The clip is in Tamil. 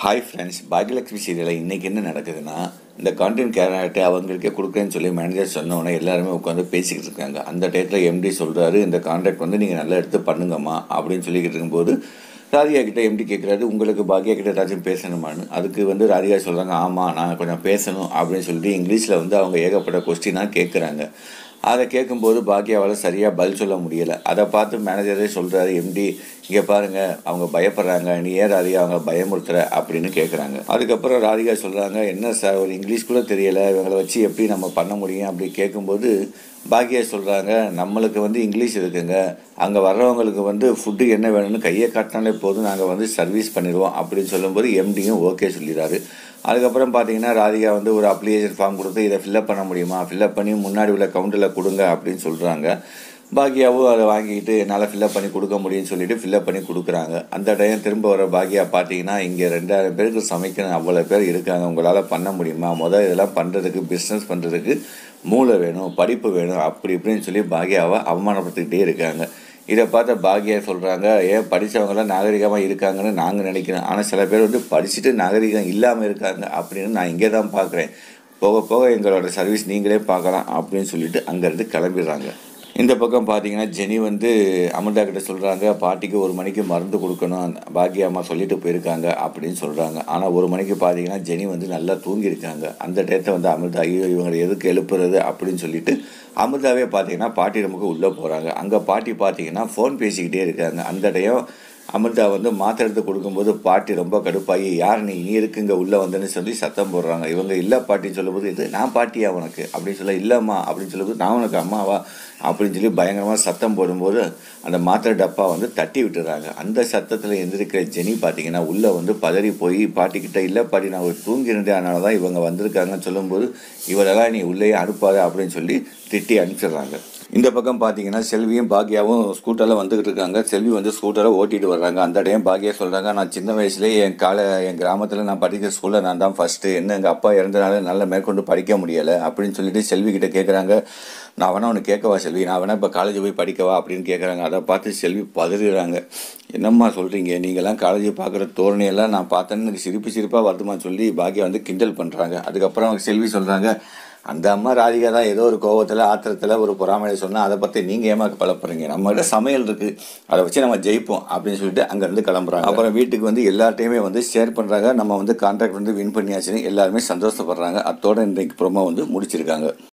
ஹாய் ஃப்ரெண்ட்ஸ் பாக்யலட்சுமி சீரியலில் இன்றைக்கி என்ன நடக்குதுன்னா இந்த கான்டென்ட் கேரக்டர் அவங்களுக்கே கொடுக்குறேன்னு சொல்லி மேனேஜர் சொன்னோன்னே எல்லாருமே உட்காந்து பேசிக்கிட்டு இருக்காங்க அந்த டயத்தில் எம்டி சொல்கிறாரு இந்த கான்ட்ராக்ட் வந்து நீங்கள் நல்லா எடுத்து பண்ணுங்கம்மா அப்படின்னு சொல்லிக்கிட்டு இருக்கும்போது ராதிகா கிட்ட எம்டி கேட்குறாரு உங்களுக்கு பாக்யா கிட்ட ஏதாச்சும் பேசணுமான்னு அதுக்கு வந்து ராதிகா சொல்கிறாங்க ஆமாம் நான் கொஞ்சம் பேசணும் அப்படின்னு சொல்லிட்டு இங்கிலீஷில் வந்து அவங்க ஏகப்பட்ட கொஸ்டினாக கேட்குறாங்க அதை கேட்கும்போது பாக்கியாவால் சரியாக பதில் சொல்ல முடியலை அதை பார்த்து மேனேஜரே சொல்கிறாரு எம்டி இங்கே பாருங்கள் அவங்க பயப்படுறாங்க நீ ஏன் ராதிகா அவங்க பயமுறுத்துற அப்படின்னு கேட்குறாங்க அதுக்கப்புறம் ராதிகா சொல்கிறாங்க என்ன சார் ஒரு இங்கிலீஷ் கூட தெரியலை இவங்களை வச்சு எப்படி நம்ம பண்ண முடியும் அப்படி கேட்கும்போது பாக்கியா சொல்கிறாங்க நம்மளுக்கு வந்து இங்கிலீஷ் இருக்குங்க அங்கே வர்றவங்களுக்கு வந்து ஃபுட்டு என்ன வேணும்னு கையை காட்டினாலே போதும் நாங்கள் வந்து சர்வீஸ் பண்ணிடுவோம் அப்படின்னு சொல்லும்போது எம்டியும் ஓகே சொல்லிடுறாரு அதுக்கப்புறம் பார்த்தீங்கன்னா ராதிகா வந்து ஒரு அப்ளிகேஷன் ஃபார்ம் கொடுத்து இதை ஃபில்அப் பண்ண முடியுமா ஃபில்அப் பண்ணி முன்னாடி உள்ள கவுண்டரில் கொடுங்க அப்படின்னு சொல்கிறாங்க பாக்கியாவும் அதை வாங்கிட்டு என்னால் ஃபில்அப் பண்ணி கொடுக்க முடியும்னு சொல்லிட்டு ஃபில்அப் பண்ணி கொடுக்குறாங்க அந்த டைம் திரும்ப வர பாக்கியா பார்த்தீங்கன்னா இங்கே ரெண்டாயிரம் பேருக்கு சமைக்கணும் அவ்வளோ பேர் இருக்காங்க உங்களால் பண்ண முடியுமா முதல் இதெல்லாம் பண்ணுறதுக்கு பிஸ்னஸ் பண்ணுறதுக்கு மூளை வேணும் படிப்பு வேணும் அப்படி இப்படின்னு சொல்லி பாக்கியாவை அவமானப்படுத்திக்கிட்டே இருக்காங்க இதை பார்த்த பாக்யா சொல்கிறாங்க ஏன் படித்தவங்களாம் நாகரிகமாக இருக்காங்கன்னு நாங்கள் நினைக்கிறோம் ஆனால் சில பேர் வந்து படிச்சுட்டு நாகரிகம் இல்லாமல் இருக்காங்க அப்படின்னு நான் இங்கே தான் பார்க்குறேன் போக போக எங்களோட சர்வீஸ் நீங்களே பார்க்கலாம் அப்படின்னு சொல்லிட்டு அங்கேருந்து கிளம்பிடுறாங்க இந்த பக்கம் பார்த்தீங்கன்னா ஜெனி வந்து அமிர்தா கிட்ட சொல்கிறாங்க பாட்டிக்கு ஒரு மணிக்கு மருந்து கொடுக்கணும் பாக்யா அம்மா சொல்லிட்டு போயிருக்காங்க அப்படின்னு சொல்கிறாங்க ஆனால் ஒரு மணிக்கு பார்த்தீங்கன்னா ஜெனி வந்து நல்லா தூங்கியிருக்காங்க அந்த டயத்தை வந்து அமிர்தா ஐயோ இவங்களை எதுக்கு எழுப்புறது அப்படின்னு சொல்லிட்டு அமிர்தாவே பார்த்தீங்கன்னா பாட்டி ரூமுக்கு உள்ளே போகிறாங்க அங்கே பாட்டி பார்த்தீங்கன்னா ஃபோன் பேசிக்கிட்டே இருக்காங்க அந்த டைம் அமிர்தா வந்து மாத்திரை எடுத்து கொடுக்கும்போது பாட்டி ரொம்ப கடுப்பாகி யார் நீ நீ இருக்குங்க உள்ளே வந்தேன்னு சொல்லி சத்தம் போடுறாங்க இவங்க இல்லை பாட்டின்னு சொல்லும்போது இது நான் பாட்டியா உனக்கு அப்படின்னு சொல்ல இல்லைம்மா அப்படின்னு சொல்லும்போது நான் உனக்கு அம்மாவா அப்படின்னு சொல்லி பயங்கரமாக சத்தம் போடும்போது அந்த மாத்திரை டப்பா வந்து தட்டி விட்டுறாங்க அந்த சத்தத்தில் எந்திருக்கிற ஜெனி பார்த்தீங்கன்னா உள்ளே வந்து பதறி போய் பாட்டிக்கிட்ட இல்லை பாட்டி நான் ஒரு தூங்கிருந்தேன் அதனால தான் இவங்க வந்திருக்காங்கன்னு சொல்லும்போது இவரெல்லாம் நீ உள்ளே அனுப்பாத அப்படின்னு சொல்லி திட்டி அனுப்பிச்சிடுறாங்க இந்த பக்கம் பார்த்தீங்கன்னா செல்வியும் பாக்யாவும் ஸ்கூட்டரில் வந்துக்கிட்டு இருக்காங்க செல்வி வந்து ஸ்கூட்டரை ஓட்டிட்டு வர்றாங்க அந்த டைம் பாக்யா சொல்கிறாங்க நான் சின்ன வயசுலேயே என் கால என் கிராமத்தில் நான் படிக்கிற ஸ்கூலில் நான் தான் ஃபஸ்ட்டு என்ன எங்கள் அப்பா இறந்தனால நல்லா மேற்கொண்டு படிக்க முடியலை அப்படின்னு சொல்லிட்டு செல்வி கிட்ட கேட்குறாங்க நான் வேணா ஒன்று கேட்கவா செல்வி நான் வேணா இப்போ காலேஜ் போய் படிக்கவா அப்படின்னு கேட்குறாங்க அதை பார்த்து செல்வி பதறுறாங்க என்னம்மா சொல்கிறீங்க நீங்கள்லாம் காலேஜ் பார்க்குற தோரணையெல்லாம் நான் பார்த்தேன்னு எனக்கு சிரிப்பு சிரிப்பாக வருதுமா சொல்லி பாக்யா வந்து கிண்டல் பண்ணுறாங்க அதுக்கப்புறம் செல்வி சொல்கிறாங்க அந்த அம்மா ராதிகா தான் ஏதோ ஒரு கோவத்தில் ஆத்திரத்தில் ஒரு பொறாமையை சொன்னால் அதை பற்றி நீங்கள் ஏமா பலப்படுறீங்க நம்மகிட்ட சமையல் இருக்குது அதை வச்சு நம்ம ஜெயிப்போம் அப்படின்னு சொல்லிட்டு அங்கேருந்து கிளம்புறாங்க அப்புறம் வீட்டுக்கு வந்து எல்லார்ட்டையுமே வந்து ஷேர் பண்ணுறாங்க நம்ம வந்து கான்ட்ராக்ட் வந்து வின் பண்ணியாச்சுன்னு எல்லாருமே சந்தோஷப்படுறாங்க அத்தோட இன்றைக்கு ப்ரோமோ வந்து முடிச்சிருக்காங்க